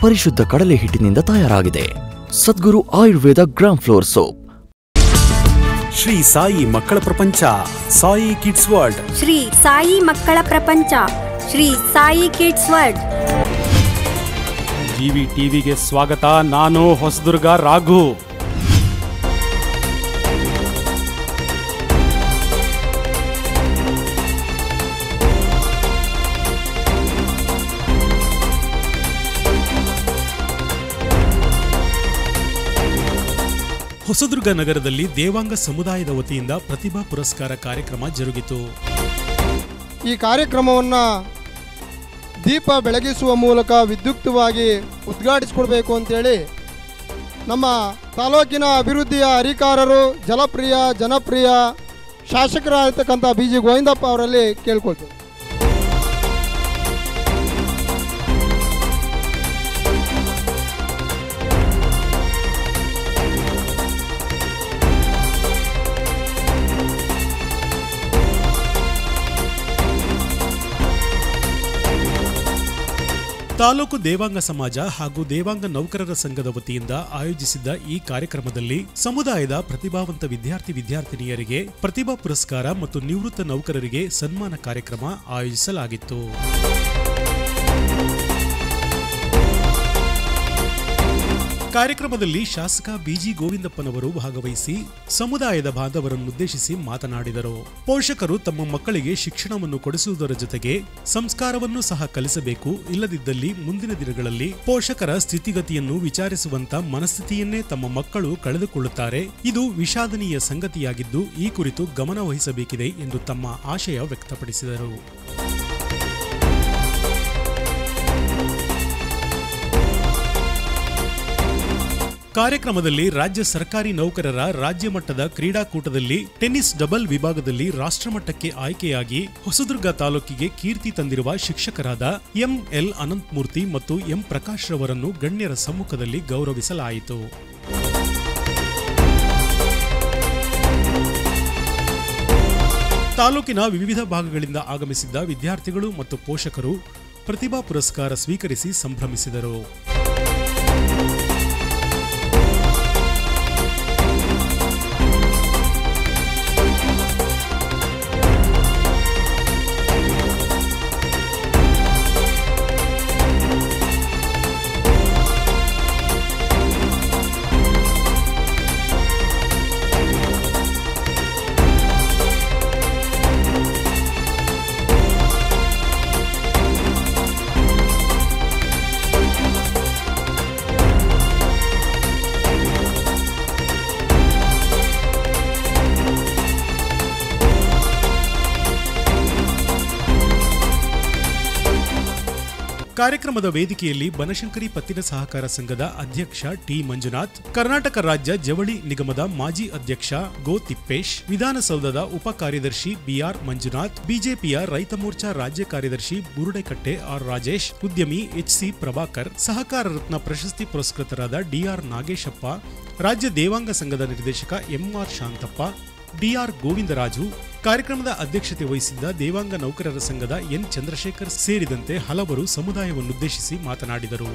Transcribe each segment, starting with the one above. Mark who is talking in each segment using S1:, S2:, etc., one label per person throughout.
S1: ಪರಿಶುದ್ಧ ಕಡಲೆ ಹಿಟ್ಟಿನಿಂದ ತಯಾರಾಗಿದೆ Sadguru Ayurveda gram flour soap
S2: Shri Sai ಮಕ್ಕಳ ಪ್ರಪಂಚ ಸಾಯಿ ಕಿಡ್ಸ್ ವರ್ಲ್ಡ್
S3: ಶ್ರೀ ಸಾಯಿ ಮಕ್ಕಳ ಪ್ರಪಂಚ Shri Sai kids world
S2: TV ಟಿವಿಗೆ ಸ್ವಾಗತ ನಾನು ಹೊಸದುರ್ಗ ರಾಘು
S4: ಹೊಸದುರ್ಗ ನಗರದಲ್ಲಿ ದೇವಾಂಗ ಸಮುದಾಯದ ವತಿಯಿಂದ ಪ್ರತಿಭಾ ಪುರಸ್ಕಾರ ಕಾರ್ಯಕ್ರಮ ಜರುಗಿತು
S5: ಈ ಕಾರ್ಯಕ್ರಮವನ್ನು ದೀಪ ಬೆಳಗಿಸುವ ಮೂಲಕ ವಿದ್ಯುಕ್ತವಾಗಿ ಉದ್ಘಾಟಿಸಿಕೊಡ್ಬೇಕು ಅಂತೇಳಿ ನಮ್ಮ ತಾಲೂಕಿನ ಅಭಿವೃದ್ಧಿಯ ಅಧಿಕಾರರು ಜಲಪ್ರಿಯ ಜನಪ್ರಿಯ ಶಾಸಕರಾಗಿರ್ತಕ್ಕಂಥ ಬಿ ಜಿ ಗೋವಿಂದಪ್ಪ ಅವರಲ್ಲಿ ಕೇಳ್ಕೊಳ್ತೇವೆ
S4: ತಾಲೂಕು ದೇವಾಂಗ ಸಮಾಜ ಹಾಗೂ ದೇವಾಂಗ ನೌಕರರ ಸಂಘದ ವತಿಯಿಂದ ಆಯೋಜಿಸಿದ್ದ ಈ ಕಾರ್ಯಕ್ರಮದಲ್ಲಿ ಸಮುದಾಯದ ಪ್ರತಿಭಾವಂತ ವಿದ್ಯಾರ್ಥಿ ವಿದ್ಯಾರ್ಥಿನಿಯರಿಗೆ ಪ್ರತಿಭಾ ಪುರಸ್ಕಾರ ಮತ್ತು ನಿವೃತ್ತ ನೌಕರರಿಗೆ ಸನ್ಮಾನ ಕಾರ್ಯಕ್ರಮ ಆಯೋಜಿಸಲಾಗಿತ್ತು ಕಾರ್ಯಕ್ರಮದಲ್ಲಿ ಶಾಸಕ ಬಿಜಿ ಗೋವಿಂದಪ್ಪನವರು ಭಾಗವಹಿಸಿ ಸಮುದಾಯದ ಬಾಂಧವರನ್ನುದ್ದೇಶಿಸಿ ಮಾತನಾಡಿದರು ಪೋಷಕರು ತಮ್ಮ ಮಕ್ಕಳಿಗೆ ಶಿಕ್ಷಣವನ್ನು ಕೊಡಿಸುವುದರ ಜೊತೆಗೆ ಸಂಸ್ಕಾರವನ್ನು ಸಹ ಕಲಿಸಬೇಕು ಇಲ್ಲದಿದ್ದಲ್ಲಿ ಮುಂದಿನ ದಿನಗಳಲ್ಲಿ ಪೋಷಕರ ಸ್ಥಿತಿಗತಿಯನ್ನು ವಿಚಾರಿಸುವಂತ ಮನಸ್ಥಿತಿಯನ್ನೇ ತಮ್ಮ ಮಕ್ಕಳು ಕಳೆದುಕೊಳ್ಳುತ್ತಾರೆ ಇದು ವಿಷಾದನೀಯ ಸಂಗತಿಯಾಗಿದ್ದು ಈ ಕುರಿತು ಗಮನ ವಹಿಸಬೇಕಿದೆ ಎಂದು ತಮ್ಮ ಆಶಯ ವ್ಯಕ್ತಪಡಿಸಿದರು ಕಾರ್ಯಕ್ರಮದಲ್ಲಿ ರಾಜ್ಯ ಸರ್ಕಾರಿ ನೌಕರರ ರಾಜ್ಯ ಮಟ್ಟದ ಕ್ರೀಡಾಕೂಟದಲ್ಲಿ ಟೆನ್ನಿಸ್ ಡಬಲ್ ವಿಭಾಗದಲ್ಲಿ ರಾಷ್ಟ್ರಮಟ್ಟಕ್ಕೆ ಆಯ್ಕೆಯಾಗಿ ಹೊಸದುರ್ಗ ತಾಲೂಕಿಗೆ ಕೀರ್ತಿ ತಂದಿರುವ ಶಿಕ್ಷಕರಾದ ಎಂಎಲ್ ಅನಂತಮೂರ್ತಿ ಮತ್ತು ಎಂ ಪ್ರಕಾಶ್ ರವರನ್ನು ಗಣ್ಯರ ಸಮ್ಮುಖದಲ್ಲಿ ಗೌರವಿಸಲಾಯಿತು ತಾಲೂಕಿನ ವಿವಿಧ ಭಾಗಗಳಿಂದ ಆಗಮಿಸಿದ್ದ ವಿದ್ಯಾರ್ಥಿಗಳು ಮತ್ತು ಪೋಷಕರು ಪ್ರತಿಭಾ ಪುರಸ್ಕಾರ ಸ್ವೀಕರಿಸಿ ಸಂಭ್ರಮಿಸಿದರು ಕಾರ್ಯಕ್ರಮದ ವೇದಿಕೆಯಲ್ಲಿ ಬನಶಂಕರಿ ಪತ್ತಿನ ಸಹಕಾರ ಸಂಘದ ಅಧ್ಯಕ್ಷ ಟಿ ಮಂಜುನಾಥ್ ಕರ್ನಾಟಕ ರಾಜ್ಯ ಜವಳಿ ನಿಗಮದ ಮಾಜಿ ಅಧ್ಯಕ್ಷ ಗೋ ತಿಪ್ಪೇಶ್ ವಿಧಾನಸೌಧದ ಉಪ ಕಾರ್ಯದರ್ಶಿ ಬಿಆರ್ ಮಂಜುನಾಥ್ ಬಿಜೆಪಿಯ ರೈತ ಮೋರ್ಚಾ ರಾಜ್ಯ ಕಾರ್ಯದರ್ಶಿ ಬುರುಡೆಕಟ್ಟೆ ಆರ್ ರಾಜೇಶ್ ಉದ್ಯಮಿ ಎಚ್ಸಿ ಪ್ರಭಾಕರ್ ಸಹಕಾರ ರತ್ನ ಪ್ರಶಸ್ತಿ ಪುರಸ್ಕೃತರಾದ ಡಿಆರ್ ನಾಗೇಶಪ್ಪ ರಾಜ್ಯ ದೇವಾಂಗ ಸಂಘದ ನಿರ್ದೇಶಕ ಎಂಆರ್ ಶಾಂತಪ್ಪ ಡಿಆರ್ ಗೋವಿಂದರಾಜು ಕಾರ್ಯಕ್ರಮದ ಅಧ್ಯಕ್ಷತೆ ವಹಿಸಿದ್ದ ದೇವಾಂಗ ನೌಕರರ ಸಂಘದ ಎನ್ ಚಂದ್ರಶೇಖರ್ ಸೇರಿದಂತೆ ಹಲವರು ಸಮುದಾಯವನ್ನುದ್ದೇಶಿಸಿ ಮಾತನಾಡಿದರು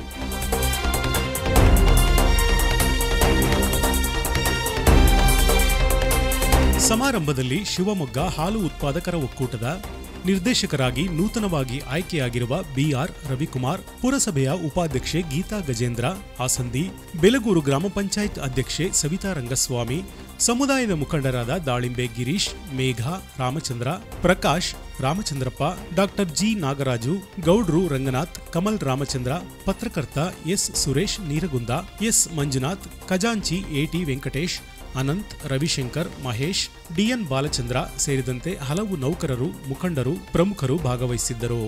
S4: ಸಮಾರಂಭದಲ್ಲಿ ಶಿವಮೊಗ್ಗ ಹಾಲು ಉತ್ಪಾದಕರ ಒಕ್ಕೂಟದ ನಿರ್ದೇಶಕರಾಗಿ ನೂತನವಾಗಿ ಆಯ್ಕೆಯಾಗಿರುವ ಬಿಆರ್ ರವಿಕುಮಾರ್ ಪುರಸಭೆಯ ಉಪಾಧ್ಯಕ್ಷೆ ಗೀತಾ ಗಜೇಂದ್ರ ಆಸಂದಿ ಬೆಲಗೂರು ಗ್ರಾಮ ಪಂಚಾಯತ್ ಅಧ್ಯಕ್ಷೆ ಸವಿತಾ ರಂಗಸ್ವಾಮಿ ಸಮುದಾಯದ ಮುಖಂಡರಾದ ದಾಳಿಂಬೆ ಗಿರೀಶ್ ಮೇಘ ರಾಮಚಂದ್ರ ಪ್ರಕಾಶ್ ರಾಮಚಂದ್ರಪ್ಪ ಡಾಕ್ಟರ್ ಜಿ ನಾಗರಾಜು ಗೌಡ್ರು ರಂಗನಾಥ್ ಕಮಲ್ ರಾಮಚಂದ್ರ ಪತ್ರಕರ್ತ ಎಸ್ ಸುರೇಶ್ ನೀರಗುಂದ ಎಸ್ ಮಂಜುನಾಥ್ ಖಜಾಂಚಿ ಎಟಿ ವೆಂಕಟೇಶ್ ಅನಂತ್ ರವಿಶಂಕರ್ ಮಹೇಶ್ ಡಿಎನ್ ಬಾಲಚಂದ್ರ ಸೇರಿದಂತೆ ಹಲವು ನೌಕರರು ಮುಖಂಡರು ಪ್ರಮುಖರು ಭಾಗವಹಿಸಿದ್ದರು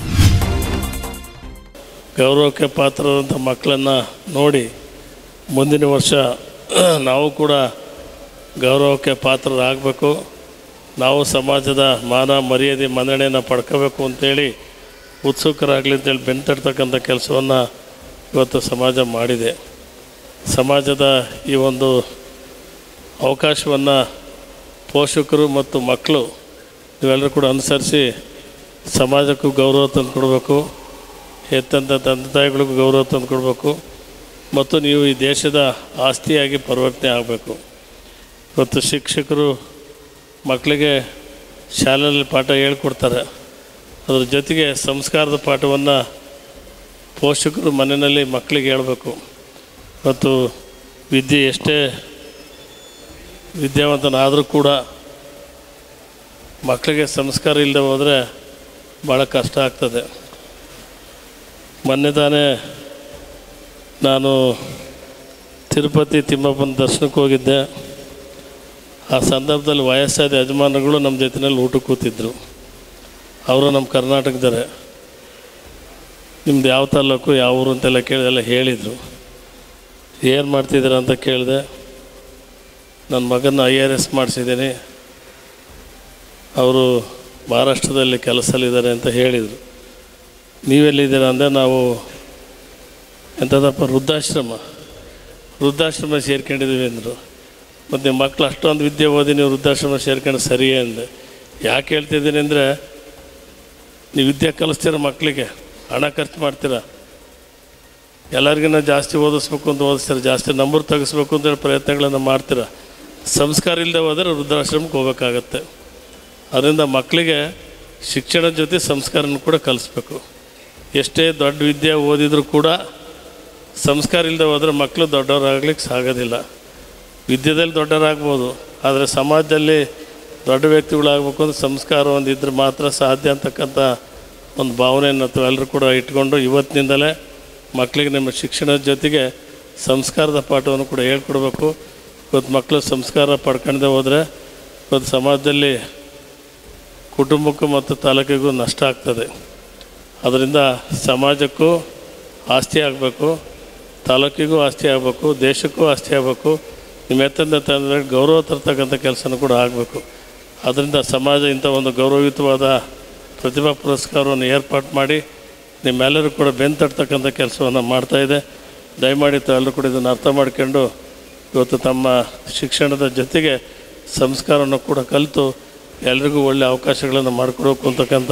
S6: ಗೌರವಕ್ಕೆ ಪಾತ್ರರಾದಂಥ ಮಕ್ಕಳನ್ನು ನೋಡಿ ಮುಂದಿನ ವರ್ಷ ನಾವು ಕೂಡ ಗೌರವಕ್ಕೆ ಪಾತ್ರರಾಗಬೇಕು ನಾವು ಸಮಾಜದ ಮಾನ ಮರ್ಯಾದೆ ಮನ್ನಣೆಯನ್ನು ಪಡ್ಕೋಬೇಕು ಅಂತೇಳಿ ಉತ್ಸುಕರಾಗಲಿ ಅಂತೇಳಿ ಬೆಂತಡ್ತಕ್ಕಂಥ ಕೆಲಸವನ್ನು ಇವತ್ತು ಸಮಾಜ ಮಾಡಿದೆ ಸಮಾಜದ ಈ ಒಂದು ಅವಕಾಶವನ್ನು ಪೋಷಕರು ಮತ್ತು ಮಕ್ಕಳು ನೀವೆಲ್ಲರೂ ಕೂಡ ಅನುಸರಿಸಿ ಸಮಾಜಕ್ಕೂ ಗೌರವ ತಂದು ಕೊಡಬೇಕು ಹೆತ್ತಂಥ ತಂದೆ ತಾಯಿಗಳಿಗೂ ಗೌರವ ತಂದು ಕೊಡಬೇಕು ಮತ್ತು ನೀವು ಈ ದೇಶದ ಆಸ್ತಿಯಾಗಿ ಪರಿವರ್ತನೆ ಆಗಬೇಕು ಇವತ್ತು ಶಿಕ್ಷಕರು ಮಕ್ಕಳಿಗೆ ಶಾಲೆಯಲ್ಲಿ ಪಾಠ ಹೇಳ್ಕೊಡ್ತಾರೆ ಅದ್ರ ಜೊತೆಗೆ ಸಂಸ್ಕಾರದ ಪಾಠವನ್ನು ಪೋಷಕರು ಮನೆಯಲ್ಲಿ ಮಕ್ಕಳಿಗೆ ಹೇಳಬೇಕು ಮತ್ತು ವಿದ್ಯೆ ಎಷ್ಟೇ ವಿದ್ಯಾವಂತನಾದರೂ ಕೂಡ ಮಕ್ಕಳಿಗೆ ಸಂಸ್ಕಾರ ಇಲ್ಲದೆ ಹೋದರೆ ಭಾಳ ಕಷ್ಟ ಆಗ್ತದೆ ಮೊನ್ನೆ ತಾನೇ ನಾನು ತಿರುಪತಿ ತಿಮ್ಮಪ್ಪನ ದರ್ಶನಕ್ಕೆ ಹೋಗಿದ್ದೆ ಆ ಸಂದರ್ಭದಲ್ಲಿ ವಯಸ್ಸಾದ ಯಜಮಾನರುಗಳು ನಮ್ಮ ಜೊತೆಯಲ್ಲಿ ಊಟಕ್ಕೆ ಕೂತಿದ್ರು ಅವರು ನಮ್ಮ ಕರ್ನಾಟಕದವರೇ ನಿಮ್ದು ಯಾವ ತಾಲೂಕು ಯಾವ ಊರು ಅಂತೆಲ್ಲ ಕೇಳಿ ಎಲ್ಲ ಹೇಳಿದರು ಏನು ಮಾಡ್ತಿದ್ದೀರ ಅಂತ ಕೇಳಿದೆ ನನ್ನ ಮಗನ ಐ ಆರ್ ಎಸ್ ಮಾಡಿಸಿದ್ದೀನಿ ಅವರು ಮಹಾರಾಷ್ಟ್ರದಲ್ಲಿ ಕೆಲಸದಲ್ಲಿದ್ದಾರೆ ಅಂತ ಹೇಳಿದರು ನೀವೆಲ್ಲಿದ್ದೀರಾ ಅಂದರೆ ನಾವು ಎಂಥದಪ್ಪ ವೃದ್ಧಾಶ್ರಮ ವೃದ್ಧಾಶ್ರಮ ಸೇರ್ಕೊಂಡಿದ್ದೀವಿ ಅಂದರು ಮತ್ತು ನಿಮ್ಮ ಮಕ್ಕಳು ಅಷ್ಟೊಂದು ವಿದ್ಯೆ ಓದಿ ನೀವು ವೃದ್ಧಾಶ್ರಮ ಸೇರ್ಕೊಂಡು ಸರಿಯೇ ಅಂದೆ ಯಾಕೆ ಹೇಳ್ತಿದ್ದೀನಿ ಅಂದರೆ ನೀವು ವಿದ್ಯೆ ಕಲಿಸ್ತೀರ ಮಕ್ಕಳಿಗೆ ಹಣ ಖರ್ಚು ಮಾಡ್ತೀರಾ ಎಲ್ಲರಿಗಿನ್ನ ಜಾಸ್ತಿ ಓದಿಸ್ಬೇಕು ಅಂತ ಓದಿಸ್ತೀರ ಜಾಸ್ತಿ ನಂಬರ್ ತೆಗಿಸ್ಬೇಕು ಅಂತೇಳಿ ಪ್ರಯತ್ನಗಳನ್ನು ಮಾಡ್ತೀರಾ ಸಂಸ್ಕಾರ ಇಲ್ಲದೆ ಹೋದರೆ ವೃದ್ಧಾಶ್ರಮಕ್ಕೆ ಹೋಗ್ಬೇಕಾಗತ್ತೆ ಅದರಿಂದ ಮಕ್ಕಳಿಗೆ ಶಿಕ್ಷಣದ ಜೊತೆ ಸಂಸ್ಕಾರನ ಕೂಡ ಕಲಿಸ್ಬೇಕು ಎಷ್ಟೇ ದೊಡ್ಡ ವಿದ್ಯೆ ಓದಿದರೂ ಕೂಡ ಸಂಸ್ಕಾರ ಇಲ್ಲದೆ ಹೋದರೆ ಮಕ್ಕಳು ದೊಡ್ಡವರಾಗ್ಲಿಕ್ಕೆ ಸಾಗೋದಿಲ್ಲ ವಿದ್ಯೆದಲ್ಲಿ ದೊಡ್ಡವರಾಗ್ಬೋದು ಆದರೆ ಸಮಾಜದಲ್ಲಿ ದೊಡ್ಡ ವ್ಯಕ್ತಿಗಳಾಗಬೇಕು ಅಂದ್ರೆ ಸಂಸ್ಕಾರ ಒಂದಿದ್ರೆ ಮಾತ್ರ ಸಾಧ್ಯ ಅಂತಕ್ಕಂಥ ಒಂದು ಭಾವನೆಯನ್ನು ತಾವೆಲ್ಲರೂ ಕೂಡ ಇಟ್ಕೊಂಡು ಇವತ್ತಿನಿಂದಲೇ ಮಕ್ಕಳಿಗೆ ನಿಮ್ಮ ಶಿಕ್ಷಣದ ಜೊತೆಗೆ ಸಂಸ್ಕಾರದ ಪಾಠವನ್ನು ಕೂಡ ಹೇಳ್ಕೊಡ್ಬೇಕು ಇವತ್ತು ಮಕ್ಕಳು ಸಂಸ್ಕಾರ ಪಡ್ಕೊಂಡೇ ಹೋದರೆ ಇವತ್ತು ಸಮಾಜದಲ್ಲಿ ಕುಟುಂಬಕ್ಕೂ ಮತ್ತು ತಾಲೂಕಿಗೂ ನಷ್ಟ ಆಗ್ತದೆ ಅದರಿಂದ ಸಮಾಜಕ್ಕೂ ಆಸ್ತಿ ಆಗಬೇಕು ತಾಲೂಕಿಗೂ ಆಸ್ತಿ ಆಗಬೇಕು ದೇಶಕ್ಕೂ ಆಸ್ತಿ ಆಗಬೇಕು ನಿಮ್ಮ ಎತ್ತಂದ ತಂದರೆ ಗೌರವ ತರ್ತಕ್ಕಂಥ ಕೆಲಸನೂ ಕೂಡ ಆಗಬೇಕು ಅದರಿಂದ ಸಮಾಜ ಇಂಥ ಒಂದು ಗೌರವಯುತವಾದ ಪ್ರತಿಭಾ ಪುರಸ್ಕಾರವನ್ನು ಏರ್ಪಾಡು ಮಾಡಿ ನಿಮ್ಮೆಲ್ಲರೂ ಕೂಡ ಬೆನ್ನು ತಟ್ಟತಕ್ಕಂಥ ಕೆಲಸವನ್ನು ಮಾಡ್ತಾಯಿದೆ ದಯಮಾಡಿ ತಾವೆಲ್ಲರೂ ಕೂಡ ಇದನ್ನು ಅರ್ಥ ಮಾಡ್ಕೊಂಡು ಇವತ್ತು ತಮ್ಮ ಶಿಕ್ಷಣದ ಜೊತೆಗೆ ಸಂಸ್ಕಾರವನ್ನು ಕೂಡ ಕಲಿತು ಎಲ್ರಿಗೂ ಒಳ್ಳೆಯ ಅವಕಾಶಗಳನ್ನು ಮಾಡಿಕೊಡ್ಬೇಕು ಅಂತಕ್ಕಂಥ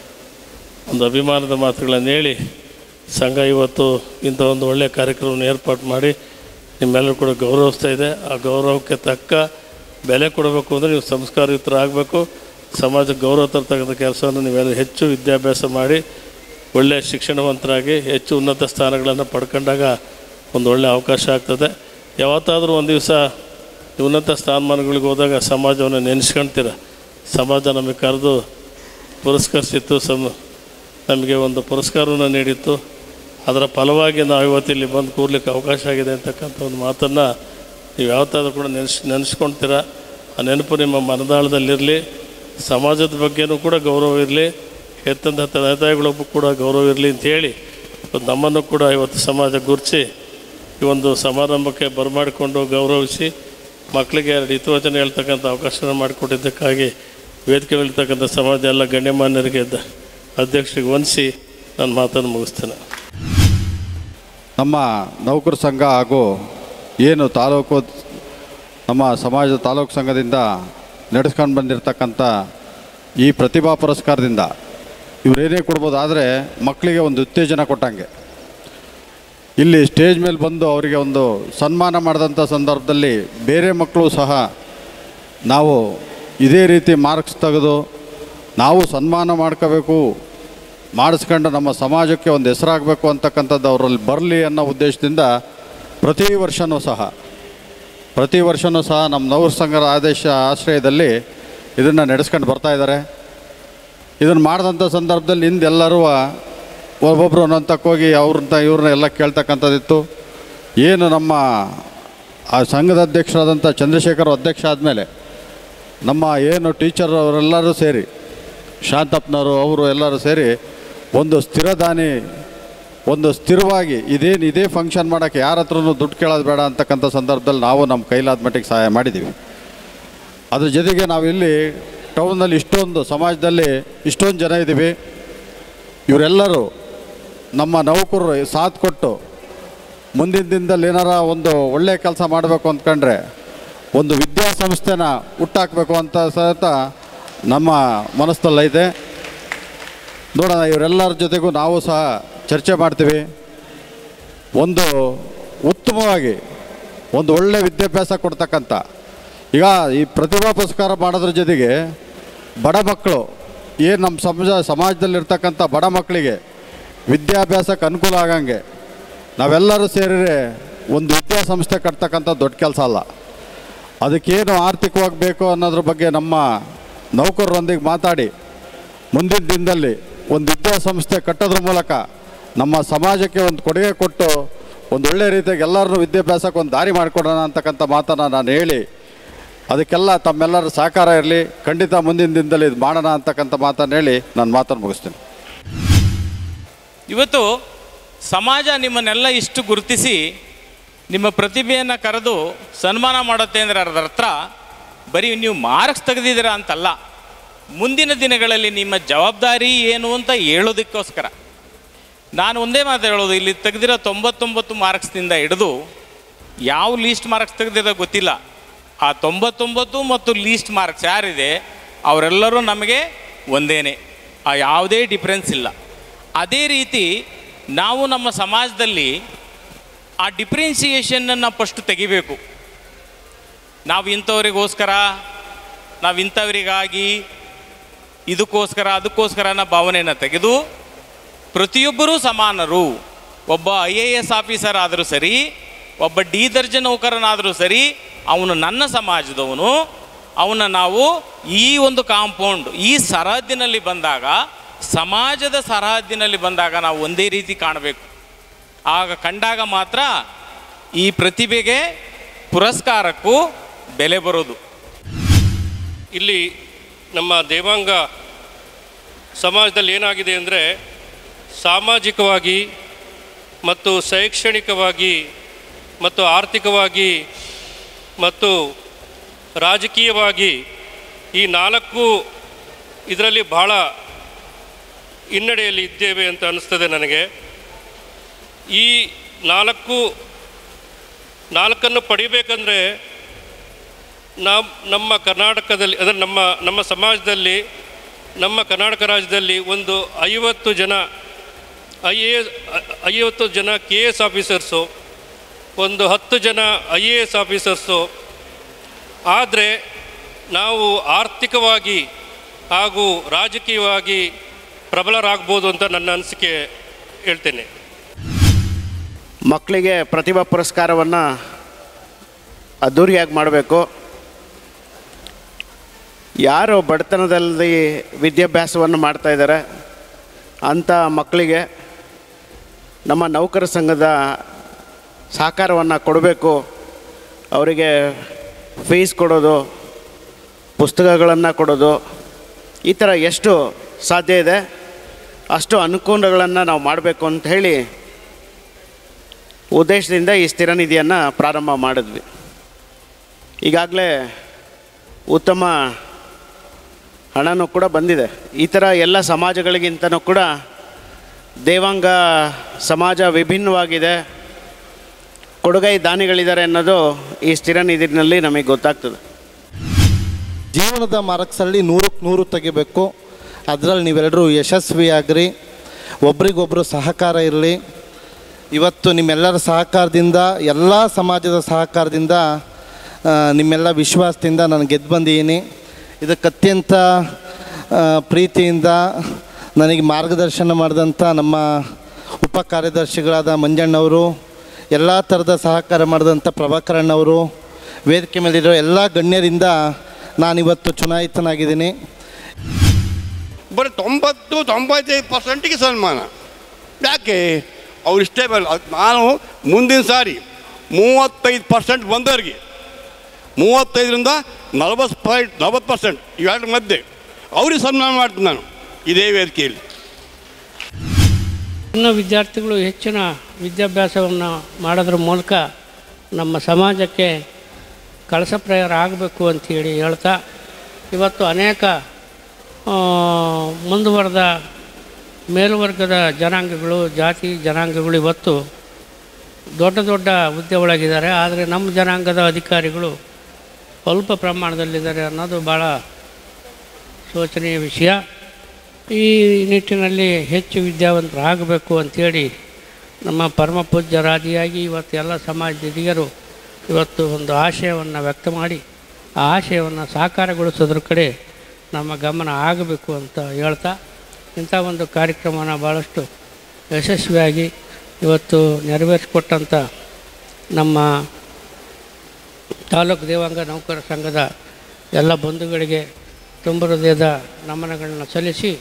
S6: ಒಂದು ಅಭಿಮಾನದ ಮಾತುಗಳನ್ನು ಹೇಳಿ ಸಂಘ ಇವತ್ತು ಇಂಥ ಒಂದು ಒಳ್ಳೆಯ ಕಾರ್ಯಕ್ರಮವನ್ನು ಏರ್ಪಾಡು ಮಾಡಿ ನಿಮ್ಮೆಲ್ಲರೂ ಕೂಡ ಗೌರವಿಸ್ತಾ ಇದೆ ಆ ಗೌರವಕ್ಕೆ ತಕ್ಕ ಬೆಲೆ ಕೊಡಬೇಕು ಅಂದರೆ ನೀವು ಸಂಸ್ಕಾರಯುತರಾಗಬೇಕು ಸಮಾಜಕ್ಕೆ ಗೌರವ ತರ್ತಕ್ಕಂಥ ಕೆಲಸವನ್ನು ನೀವೆಲ್ಲ ಹೆಚ್ಚು ವಿದ್ಯಾಭ್ಯಾಸ ಮಾಡಿ ಒಳ್ಳೆಯ ಶಿಕ್ಷಣವಂತರಾಗಿ ಹೆಚ್ಚು ಉನ್ನತ ಸ್ಥಾನಗಳನ್ನು ಪಡ್ಕೊಂಡಾಗ ಒಂದು ಒಳ್ಳೆಯ ಅವಕಾಶ ಆಗ್ತದೆ ಯಾವತ್ತಾದರೂ ಒಂದು ದಿವಸ ಉನ್ನತ ಸ್ಥಾನಮಾನಗಳಿಗೆ ಹೋದಾಗ ಸಮಾಜವನ್ನು ನೆನೆಸ್ಕೊಳ್ತೀರ ಸಮಾಜ ನಮಗೆ ಕರೆದು ಪುರಸ್ಕರಿಸಿತ್ತು ಸಮ ನಮಗೆ ಒಂದು ಪುರಸ್ಕಾರವನ್ನು ನೀಡಿತ್ತು ಅದರ ಫಲವಾಗಿ ನಾವು ಇವತ್ತಿಲ್ಲಿ ಬಂದು ಕೂರ್ಲಿಕ್ಕೆ ಅವಕಾಶ ಆಗಿದೆ ಅಂತಕ್ಕಂಥ ಒಂದು ಮಾತನ್ನು ನೀವು ಯಾವತ್ತಾದ್ರೂ ಕೂಡ ನೆನೆಸ್ ನೆನೆಸ್ಕೊಳ್ತೀರ ಆ ನೆನಪು ನಿಮ್ಮ ಮನದಾಳದಲ್ಲಿರಲಿ ಸಮಾಜದ ಬಗ್ಗೆನೂ ಕೂಡ ಗೌರವ ಇರಲಿ ಹೆತ್ತಂಥ ತಂದೆ ತಾಯಿಗಳಿಗೂ ಕೂಡ ಗೌರವ ಇರಲಿ ಅಂತೇಳಿ ಇವತ್ತು ನಮ್ಮನ್ನು ಕೂಡ ಇವತ್ತು ಸಮಾಜ ಗುರುತಿಸಿ ಈ ಒಂದು ಸಮಾರಂಭಕ್ಕೆ ಬರಮಾಡಿಕೊಂಡು ಗೌರವಿಸಿ ಮಕ್ಕಳಿಗೆ ಎರಡು ಹಿತವಚನ ಹೇಳ್ತಕ್ಕಂಥ ಅವಕಾಶನ ಮಾಡಿಕೊಟ್ಟಿದ್ದಕ್ಕಾಗಿ ವೇದಿಕೆ ಮೇಲಿರ್ತಕ್ಕಂಥ ಸಮಾಜ ಎಲ್ಲ ಗಣ್ಯಮಾನ್ಯರಿಗೆ ದ- ಅಧ್ಯಕ್ಷರಿಗೆ ವಂದಿಸಿ ನನ್ನ ಮಾತನ್ನು ಮುಗಿಸ್ತೇನೆ
S7: ನಮ್ಮ ನೌಕರ ಸಂಘ ಹಾಗೂ ಏನು ತಾಲೂಕು ನಮ್ಮ ಸಮಾಜದ ತಾಲೂಕು ಸಂಘದಿಂದ ನಡೆಸ್ಕೊಂಡು ಬಂದಿರತಕ್ಕಂಥ ಈ ಪ್ರತಿಭಾ ಪುರಸ್ಕಾರದಿಂದ ಇವರೇನೇ ಕೊಡ್ಬೋದು ಆದರೆ ಮಕ್ಕಳಿಗೆ ಒಂದು ಉತ್ತೇಜನ ಕೊಟ್ಟಂಗೆ ಇಲ್ಲಿ ಸ್ಟೇಜ್ ಮೇಲೆ ಬಂದು ಅವರಿಗೆ ಒಂದು ಸನ್ಮಾನ ಮಾಡಿದಂಥ ಸಂದರ್ಭದಲ್ಲಿ ಬೇರೆ ಮಕ್ಕಳು ಸಹ ನಾವು ಇದೇ ರೀತಿ ಮಾರ್ಕ್ಸ್ ತೆಗೆದು ನಾವು ಸನ್ಮಾನ ಮಾಡ್ಕೋಬೇಕು ಮಾಡಿಸ್ಕೊಂಡು ನಮ್ಮ ಸಮಾಜಕ್ಕೆ ಒಂದು ಹೆಸರಾಗಬೇಕು ಅಂತಕ್ಕಂಥದ್ದು ಅವರಲ್ಲಿ ಬರಲಿ ಅನ್ನೋ ಉದ್ದೇಶದಿಂದ ಪ್ರತಿ ವರ್ಷವೂ ಸಹ ಪ್ರತಿ ವರ್ಷವೂ ಸಹ ನಮ್ಮ ನೌರ ಸಂಘದ ಆದೇಶ ಆಶ್ರಯದಲ್ಲಿ ಇದನ್ನು ನಡೆಸ್ಕೊಂಡು ಬರ್ತಾ ಇದ್ದಾರೆ ಇದನ್ನು ಮಾಡಿದಂಥ ಸಂದರ್ಭದಲ್ಲಿ ಹಿಂದೆ ಎಲ್ಲರೂ ಒಬ್ಬೊಬ್ಬರು ಒಂದೊಂದಕ್ಕೆ ಹೋಗಿ ಅವ್ರನ್ನ ಇವ್ರನ್ನ ಎಲ್ಲ ಕೇಳ್ತಕ್ಕಂಥದ್ದಿತ್ತು ಏನು ನಮ್ಮ ಆ ಸಂಘದ ಅಧ್ಯಕ್ಷರಾದಂಥ ಚಂದ್ರಶೇಖರ್ ಅಧ್ಯಕ್ಷ ಆದಮೇಲೆ ನಮ್ಮ ಏನು ಟೀಚರ್ ಅವರೆಲ್ಲರೂ ಸೇರಿ ಶಾಂತಪ್ಪನವರು ಅವರು ಎಲ್ಲರೂ ಸೇರಿ ಒಂದು ಸ್ಥಿರದಾನಿ ಒಂದು ಸ್ಥಿರವಾಗಿ ಇದೇನು ಇದೇ ಫಂಕ್ಷನ್ ಮಾಡೋಕ್ಕೆ ಯಾರ ಹತ್ರನೂ ದುಡ್ಡು ಕೇಳೋದು ಬೇಡ ಅಂತಕ್ಕಂಥ ಸಂದರ್ಭದಲ್ಲಿ ನಾವು ನಮ್ಮ ಕೈಲಾದ ಮಟ್ಟಿಗೆ ಸಹಾಯ ಮಾಡಿದ್ದೀವಿ ಅದ್ರ ಜೊತೆಗೆ ನಾವಿಲ್ಲಿ ಟೌನಲ್ಲಿ ಇಷ್ಟೊಂದು ಸಮಾಜದಲ್ಲಿ ಇಷ್ಟೊಂದು ಜನ ಇದ್ದೀವಿ ಇವರೆಲ್ಲರೂ ನಮ್ಮ ನೌಕರರು ಸಾಥ್ ಕೊಟ್ಟು ಮುಂದಿನ ದಿನದಲ್ಲಿ ಏನಾರ ಒಂದು ಒಳ್ಳೆಯ ಕೆಲಸ ಮಾಡಬೇಕು ಅಂದ್ಕೊಂಡ್ರೆ ಒಂದು ವಿದ್ಯಾಸಂಸ್ಥೆನ ಹುಟ್ಟಾಕಬೇಕು ಅಂತ ಸಹಿತ ನಮ್ಮ ಮನಸ್ಸಲ್ಲೈತೆ ನೋಡೋಣ ಇವರೆಲ್ಲರ ಜೊತೆಗೂ ನಾವು ಸಹ ಚರ್ಚೆ ಮಾಡ್ತೀವಿ ಒಂದು ಉತ್ತಮವಾಗಿ ಒಂದು ಒಳ್ಳೆ ವಿದ್ಯಾಭ್ಯಾಸ ಕೊಡ್ತಕ್ಕಂಥ ಈಗ ಈ ಪ್ರತಿಭಾ ಪುರಸ್ಕಾರ ಮಾಡೋದ್ರ ಜೊತೆಗೆ ಬಡ ಮಕ್ಕಳು ಏನು ನಮ್ಮ ಸಮಾಜ ಸಮಾಜದಲ್ಲಿರ್ತಕ್ಕಂಥ ಬಡ ಮಕ್ಕಳಿಗೆ ವಿದ್ಯಾಭ್ಯಾಸಕ್ಕೆ ಅನುಕೂಲ ಆಗಂಗೆ ನಾವೆಲ್ಲರೂ ಸೇರಿದ್ರೆ ಒಂದು ವಿದ್ಯಾಸಂಸ್ಥೆ ಕಟ್ತಕ್ಕಂಥ ದೊಡ್ಡ ಕೆಲಸ ಅಲ್ಲ ಅದಕ್ಕೇನು ಆರ್ಥಿಕವಾಗಿ ಬೇಕು ಅನ್ನೋದ್ರ ಬಗ್ಗೆ ನಮ್ಮ ನೌಕರರೊಂದಿಗೆ ಮಾತಾಡಿ ಮುಂದಿನ ದಿನದಲ್ಲಿ ಒಂದು ವಿದ್ಯಾಸಂಸ್ಥೆ ಕಟ್ಟೋದ್ರ ಮೂಲಕ ನಮ್ಮ ಸಮಾಜಕ್ಕೆ ಒಂದು ಕೊಡುಗೆ ಕೊಟ್ಟು ಒಂದು ಒಳ್ಳೆ ರೀತಿಯಾಗಿ ಎಲ್ಲರನ್ನೂ ವಿದ್ಯಾಭ್ಯಾಸಕ್ಕೆ ಒಂದು ದಾರಿ ಮಾಡಿಕೊಡೋಣ ಅಂತಕ್ಕಂಥ ಮಾತನ್ನು ನಾನು ಹೇಳಿ ಅದಕ್ಕೆಲ್ಲ ತಮ್ಮೆಲ್ಲರ ಸಹಕಾರ ಇರಲಿ ಖಂಡಿತ ಮುಂದಿನ ದಿನದಲ್ಲಿ ಇದು ಮಾಡೋಣ ಅಂತಕ್ಕಂಥ ಮಾತನ್ನು ಹೇಳಿ ನಾನು ಮಾತನ್ನು ಮುಗಿಸ್ತೀನಿ
S8: ಇವತ್ತು ಸಮಾಜ ನಿಮ್ಮನ್ನೆಲ್ಲ ಇಷ್ಟು ಗುರುತಿಸಿ ನಿಮ್ಮ ಪ್ರತಿಭೆಯನ್ನು ಕರೆದು ಸನ್ಮಾನ ಮಾಡುತ್ತೆ ಅಂದರೆ ಅದರ ಅರ್ಥ ಬರೀ ನೀವು ಮಾರ್ಕ್ಸ್ ತೆಗೆದಿದ್ದೀರಾ ಅಂತಲ್ಲ ಮುಂದಿನ ದಿನಗಳಲ್ಲಿ ನಿಮ್ಮ ಜವಾಬ್ದಾರಿ ಏನು ಅಂತ ಹೇಳೋದಕ್ಕೋಸ್ಕರ ನಾನು ಒಂದೇ ಮಾತು ಹೇಳೋದು ಇಲ್ಲಿ ತೆಗೆದಿರೋ ತೊಂಬತ್ತೊಂಬತ್ತು ಮಾರ್ಕ್ಸ್ನಿಂದ ಹಿಡಿದು ಯಾವ ಲೀಸ್ಟ್ ಮಾರ್ಕ್ಸ್ ತೆಗೆದಿರೋ ಗೊತ್ತಿಲ್ಲ ಆ ತೊಂಬತ್ತೊಂಬತ್ತು ಮತ್ತು ಲೀಸ್ಟ್ ಮಾರ್ಕ್ಸ್ ಯಾರಿದೆ ಅವರೆಲ್ಲರೂ ನಮಗೆ ಒಂದೇನೆ ಆ ಯಾವುದೇ ಡಿಫ್ರೆನ್ಸ್ ಇಲ್ಲ ಅದೇ ರೀತಿ ನಾವು ನಮ್ಮ ಸಮಾಜದಲ್ಲಿ ಆ ಡಿಫ್ರೆನ್ಸಿಯೇಷನನ್ನು ಫಸ್ಟ್ ತೆಗಿಬೇಕು ನಾವು ಇಂಥವರಿಗೋಸ್ಕರ ನಾವು ಇಂಥವರಿಗಾಗಿ ಇದಕ್ಕೋಸ್ಕರ ಅದಕ್ಕೋಸ್ಕರ ಅನ್ನೋ ಭಾವನೆಯನ್ನು ತೆಗೆದು ಪ್ರತಿಯೊಬ್ಬರೂ ಸಮಾನರು ಒಬ್ಬ ಐ ಎ ಎಸ್ ಆಫೀಸರ್ ಆದರೂ ಸರಿ ಒಬ್ಬ ಡಿ ದರ್ಜೆ ನೌಕರನಾದರೂ ಸರಿ ಅವನು ನನ್ನ ಸಮಾಜದವನು ಅವನ ನಾವು ಈ ಒಂದು ಕಾಂಪೌಂಡ್ ಈ ಸರಹದ್ದಿನಲ್ಲಿ ಬಂದಾಗ ಸಮಾಜದ ಸರಹದ್ದಿನಲ್ಲಿ ಬಂದಾಗ ನಾವು ಒಂದೇ ರೀತಿ ಕಾಣಬೇಕು ಆಗ ಕಂಡಾಗ ಮಾತ್ರ ಈ ಪ್ರತಿಭೆಗೆ ಪುರಸ್ಕಾರಕ್ಕೂ ಬೆಲೆ ಬರೋದು
S9: ಇಲ್ಲಿ ನಮ್ಮ ದೇವಾಂಗ ಸಮಾಜದಲ್ಲಿ ಏನಾಗಿದೆ ಅಂದರೆ ಸಾಮಾಜಿಕವಾಗಿ ಮತ್ತು ಶೈಕ್ಷಣಿಕವಾಗಿ ಮತ್ತು ಆರ್ಥಿಕವಾಗಿ ಮತ್ತು ರಾಜಕೀಯವಾಗಿ ಈ ನಾಲ್ಕು ಇದರಲ್ಲಿ ಬಹಳ ಹಿನ್ನಡೆಯಲ್ಲಿ ಇದ್ದೇವೆ ಅಂತ ಅನಿಸ್ತದೆ ನನಗೆ ಈ ನಾಲ್ಕು ನಾಲ್ಕನ್ನು ಪಡಿಬೇಕಂದ್ರೆ ನಾವು ನಮ್ಮ ಕರ್ನಾಟಕದಲ್ಲಿ ಅಂದರೆ ನಮ್ಮ ನಮ್ಮ ಸಮಾಜದಲ್ಲಿ ನಮ್ಮ ಕರ್ನಾಟಕ ರಾಜ್ಯದಲ್ಲಿ ಒಂದು ಐವತ್ತು ಜನ ಐ ಎ ಎಸ್ ಐವತ್ತು ಜನ ಕೆ ಎ ಎಸ್ ಆಫೀಸರ್ಸು ಒಂದು ಹತ್ತು ಜನ ಐ ಎ ಎಸ್ ಆಫೀಸರ್ಸು ಆದರೆ ನಾವು ಆರ್ಥಿಕವಾಗಿ ಹಾಗೂ ರಾಜಕೀಯವಾಗಿ ಪ್ರಬಲರಾಗ್ಬೋದು ಅಂತ ನನ್ನ ಅನಿಸಿಕೆ ಹೇಳ್ತೇನೆ
S10: ಮಕ್ಕಳಿಗೆ ಪ್ರತಿಭಾ ಪುರಸ್ಕಾರವನ್ನು ಅದ್ಧೂರಿಯಾಗಿ ಮಾಡಬೇಕು ಯಾರು ಬಡತನದಲ್ಲಿ ವಿದ್ಯಾಭ್ಯಾಸವನ್ನು ಮಾಡ್ತಾ ಇದ್ದಾರೆ ಅಂಥ ಮಕ್ಕಳಿಗೆ ನಮ್ಮ ನೌಕರ ಸಂಘದ ಸಹಕಾರವನ್ನು ಕೊಡಬೇಕು ಅವರಿಗೆ ಫೀಸ್ ಕೊಡೋದು ಪುಸ್ತಕಗಳನ್ನು ಕೊಡೋದು ಈ ಥರ ಎಷ್ಟು ಸಾಧ್ಯ ಇದೆ ಅಷ್ಟು ಅನುಕೂಲಗಳನ್ನು ನಾವು ಮಾಡಬೇಕು ಅಂತ ಹೇಳಿ ಉದ್ದೇಶದಿಂದ ಈ ಸ್ಥಿರ ನಿಧಿಯನ್ನು ಪ್ರಾರಂಭ ಮಾಡಿದ್ವಿ ಈಗಾಗಲೇ ಉತ್ತಮ ಹಣನೂ ಕೂಡ ಬಂದಿದೆ ಈ ಥರ ಎಲ್ಲ ಸಮಾಜಗಳಿಗಿಂತನೂ ಕೂಡ ದೇವಾಂಗ ಸಮಾಜ ವಿಭಿನ್ನವಾಗಿದೆ ಕೊಡುಗೈ ದಾನಿಗಳಿದ್ದಾರೆ ಅನ್ನೋದು ಈ ಸ್ಥಿರ ನಿಧಿನಲ್ಲಿ ನಮಗೆ ಗೊತ್ತಾಗ್ತದೆ
S11: ಜೀವನದ ಮಾರ್ಕ್ಸಲ್ಲಿ ನೂರಕ್ಕೆ ನೂರು ತೆಗಿಬೇಕು ಅದರಲ್ಲಿ ನೀವೆಲ್ಲರೂ ಯಶಸ್ವಿಯಾಗ್ರಿ ಒಬ್ರಿಗೊಬ್ಬರು ಸಹಕಾರ ಇರಲಿ ಇವತ್ತು ನಿಮ್ಮೆಲ್ಲರ ಸಹಕಾರದಿಂದ ಎಲ್ಲ ಸಮಾಜದ ಸಹಕಾರದಿಂದ ಆ, ನಿಮ್ಮೆಲ್ಲ ವಿಶ್ವಾಸದಿಂದ ನಾನು ಗೆದ್ದು ಬಂದಿದ್ದೀನಿ ಇದಕ್ಕೆ ಅತ್ಯಂತ ಆ, ಪ್ರೀತಿಯಿಂದ ನನಗೆ ಮಾರ್ಗದರ್ಶನ ಮಾಡಿದಂಥ ನಮ್ಮ ಉಪ ಕಾರ್ಯದರ್ಶಿಗಳಾದ ಮಂಜಣ್ಣವರು ಎಲ್ಲ ಥರದ ಸಹಕಾರ ಮಾಡಿದಂಥ ಪ್ರಭಾಕರಣ್ಣವರು ವೇದಿಕೆ ಮೇಲಿರೋ ಎಲ್ಲ ಗಣ್ಯರಿಂದ ನಾನಿವತ್ತು ಚುನಾಯಿತನಾಗಿದ್ದೀನಿ
S12: ಬರೀ ತೊಂಬತ್ತು ತೊಂಬತ್ತೈದು ಪರ್ಸೆಂಟಿಗೆ ಸನ್ಮಾನ ಯಾಕೆ ಅವ್ರು ಇಷ್ಟೇ ಬರಲ್ಲ ಅದ್ ನಾನು ಮುಂದಿನ ಸಾರಿ ಮೂವತ್ತೈದು ಪರ್ಸೆಂಟ್ ಬಂದವರಿಗೆ ಮೂವತ್ತೈದರಿಂದ ನಲವತ್ತು ಪಾಯಿಂಟ್ ನಲವತ್ತು ಪರ್ಸೆಂಟ್ ಇವೆರಡರ ಮಧ್ಯೆ ಅವ್ರಿಗೆ ಸನ್ಮಾನ ಮಾಡ್ತೀನಿ ನಾನು ಇದೇ ವೇದಿಕೆಯಲ್ಲಿ
S13: ಇನ್ನು ವಿದ್ಯಾರ್ಥಿಗಳು ಹೆಚ್ಚಿನ ವಿದ್ಯಾಭ್ಯಾಸವನ್ನು ಮಾಡೋದ್ರ ಮೂಲಕ ನಮ್ಮ ಸಮಾಜಕ್ಕೆ ಕಳಸಪ್ರಾಯರ ಆಗಬೇಕು ಅಂಥೇಳಿ ಹೇಳ್ತಾ ಇವತ್ತು ಅನೇಕ ಆ, ಮುಂದುವರೆದ ಮೇಲ್ವರ್ಗದ ಜನಾಂಗಗಳು ಜಾತಿ ಜನಾಂಗಗಳು ಇವತ್ತು ದೊಡ್ಡ ದೊಡ್ಡ ಹುದ್ದೆ ಒಳಗಿದ್ದಾರೆ ಆದರೆ ನಮ್ಮ ಜನಾಂಗದ ಅಧಿಕಾರಿಗಳು ಸ್ವಲ್ಪ ಪ್ರಮಾಣದಲ್ಲಿದ್ದಾರೆ ಅನ್ನೋದು ಭಾಳ ಶೋಚನೀಯ ವಿಷಯ ಈ ನಿಟ್ಟಿನಲ್ಲಿ ಹೆಚ್ಚು ವಿದ್ಯಾವಂತರಾಗಬೇಕು ಅಂಥೇಳಿ ನಮ್ಮ ಪರಮ ಪೂಜ್ಯರಾದಿಯಾಗಿ ಇವತ್ತು ಎಲ್ಲ ಸಮಾಜದ ಹಿರಿಯರು ಇವತ್ತು ಒಂದು ಆಶಯವನ್ನು ವ್ಯಕ್ತ ಮಾಡಿ ಆ ಆಶಯವನ್ನು ಸಾಕಾರಗೊಳಿಸೋದ್ರ ಕಡೆ ನಮ್ಮ ಗಮನ ಆಗಬೇಕು ಅಂತ ಹೇಳ್ತಾ ಇಂಥ ಒಂದು ಕಾರ್ಯಕ್ರಮನ ಭಾಳಷ್ಟು ಯಶಸ್ವಿಯಾಗಿ ಇವತ್ತು ನೆರವೇರಿಸಿಕೊಟ್ಟಂಥ ನಮ್ಮ ತಾಲೂಕು ದೇವಾಂಗ ನೌಕರ ಸಂಘದ ಎಲ್ಲ ಬಂಧುಗಳಿಗೆ ತುಂಬ ಹೃದಯದ ನಮನಗಳನ್ನು ಸಲ್ಲಿಸಿ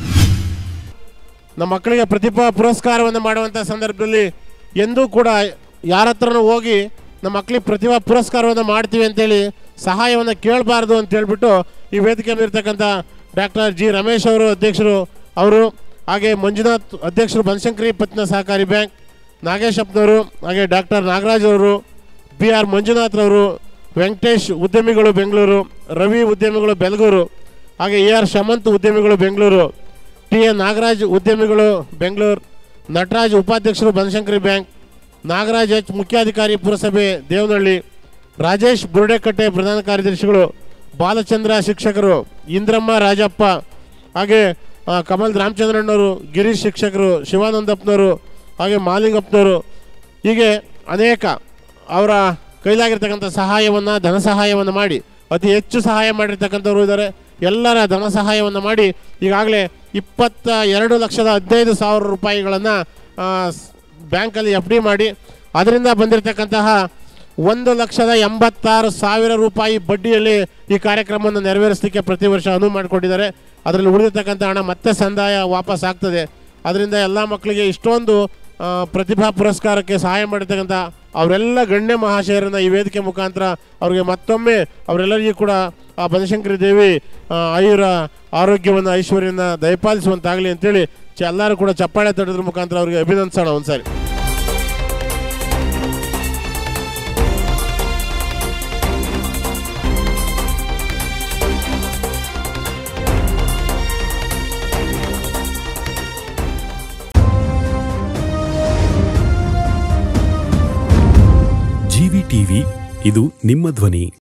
S14: ನಮ್ಮ ಮಕ್ಕಳಿಗೆ ಪ್ರತಿಭಾ ಪುರಸ್ಕಾರವನ್ನು ಮಾಡುವಂಥ ಸಂದರ್ಭದಲ್ಲಿ ಎಂದೂ ಕೂಡ ಯಾರ ಹತ್ರನೂ ಹೋಗಿ ನಮ್ಮ ಮಕ್ಕಳಿಗೆ ಪ್ರತಿಭಾ ಪುರಸ್ಕಾರವನ್ನು ಮಾಡ್ತೀವಿ ಅಂತೇಳಿ ಸಹಾಯವನ್ನು ಕೇಳಬಾರ್ದು ಅಂತ ಹೇಳ್ಬಿಟ್ಟು ಈ ವೇದಿಕೆ ಮೇಲಿರ್ತಕ್ಕಂಥ ಡಾಕ್ಟರ್ ಜಿ ರಮೇಶ್ ಅವರು ಅಧ್ಯಕ್ಷರು ಅವರು ಹಾಗೆ ಮಂಜುನಾಥ್ ಅಧ್ಯಕ್ಷರು ಬನಶಂಕರಿ ಪತ್ನ ಸಹಕಾರಿ ಬ್ಯಾಂಕ್ ನಾಗೇಶಪ್ಪನವರು ಹಾಗೆ ಡಾಕ್ಟರ್ ನಾಗರಾಜ್ ಅವರು ಬಿ ಆರ್ ಮಂಜುನಾಥ್ರವರು ವೆಂಕಟೇಶ್ ಉದ್ಯಮಿಗಳು ಬೆಂಗಳೂರು ರವಿ ಉದ್ಯಮಿಗಳು ಬೆಳಗೂರು ಹಾಗೆ ಎ ಆರ್ ಶಮಂತ್ ಉದ್ಯಮಿಗಳು ಬೆಂಗಳೂರು ಟಿ ಎನ್ ನಾಗರಾಜ್ ಉದ್ಯಮಿಗಳು ಬೆಂಗಳೂರು ನಟರಾಜ್ ಉಪಾಧ್ಯಕ್ಷರು ಬನಶಂಕರಿ ಬ್ಯಾಂಕ್ ನಾಗರಾಜ್ ಎಚ್ ಮುಖ್ಯಾಧಿಕಾರಿ ಪುರಸಭೆ ದೇವನಹಳ್ಳಿ ರಾಜೇಶ್ ಬುರುಡೆಕಟ್ಟೆ ಪ್ರಧಾನ ಕಾರ್ಯದರ್ಶಿಗಳು ಬಾಲಚಂದ್ರ ಶಿಕ್ಷಕರು ಇಂದ್ರಮ್ಮ ರಾಜಪ್ಪ ಹಾಗೆ ಆ, ಕಮಲ್ ರಾಮಚಂದ್ರಣ್ಣವರು ಗಿರೀಶ್ ಶಿಕ್ಷಕರು ಶಿವಾನಂದಪ್ಪನವರು ಹಾಗೆ ಮಾಲಿಂಗಪ್ಪನವರು ಹೀಗೆ ಅನೇಕ ಅವರ ಕೈಲಾಗಿರ್ತಕ್ಕಂಥ ಸಹಾಯವನ್ನು ಧನ ಸಹಾಯವನ್ನು ಮಾಡಿ ಅತಿ ಹೆಚ್ಚು ಸಹಾಯ ಮಾಡಿರ್ತಕ್ಕಂಥವ್ರು ಇದ್ದಾರೆ ಎಲ್ಲರ ಧನ ಸಹಾಯವನ್ನು ಮಾಡಿ ಈಗಾಗಲೇ ಇಪ್ಪತ್ತ ಎರಡು ಲಕ್ಷದ ಹದಿನೈದು ಸಾವಿರ ರೂಪಾಯಿಗಳನ್ನು ಬ್ಯಾಂಕಲ್ಲಿ ಎಫ್ ಡಿ ಮಾಡಿ ಅದರಿಂದ ಬಂದಿರತಕ್ಕಂತಹ ಒಂದು ಲಕ್ಷದ ಎಂಬತ್ತಾರು ಸಾವಿರ ರೂಪಾಯಿ ಬಡ್ಡಿಯಲ್ಲಿ ಈ ಕಾರ್ಯಕ್ರಮವನ್ನು ನೆರವೇರಿಸಲಿಕ್ಕೆ ಪ್ರತಿ ವರ್ಷ ಅನುವು ಮಾಡಿಕೊಂಡಿದ್ದಾರೆ ಅದರಲ್ಲಿ ಉಳಿದಿರ್ತಕ್ಕಂಥ ಹಣ ಮತ್ತೆ ಸಂದಾಯ ವಾಪಸ್ ಆಗ್ತದೆ ಅದರಿಂದ ಎಲ್ಲ ಮಕ್ಕಳಿಗೆ ಇಷ್ಟೊಂದು ಆ, ಪ್ರತಿಭಾ ಪುರಸ್ಕಾರಕ್ಕೆ ಸಹಾಯ ಮಾಡಿರ್ತಕ್ಕಂಥ ಅವರೆಲ್ಲ ಗಣ್ಯ ಮಹಾಶಯರನ್ನ ಈ ವೇದಿಕೆ ಮುಖಾಂತರ ಅವರಿಗೆ ಮತ್ತೊಮ್ಮೆ ಅವರೆಲ್ಲರಿಗೂ ಕೂಡ ಆ ಬನಶಂಕರಿ ದೇವಿ ಆ, ಆಯುರ ಆರೋಗ್ಯವನ್ನು ಐಶ್ವರ್ಯನ ದಯಪಾಲಿಸುವಂತಾಗಲಿ ಅಂತೇಳಿ ಚ ಎಲ್ಲರೂ ಕೂಡ ಚಪ್ಪಾಳೆ ತಟ್ಟೋದ್ರ ಮುಖಾಂತರ ಅವರಿಗೆ ಅಭಿನಂದಿಸೋಣ ಒಂದ್ಸಾರಿ
S15: ಜಿವಿ ಟಿವಿ ಇದು ನಿಮ್ಮ ಧ್ವನಿ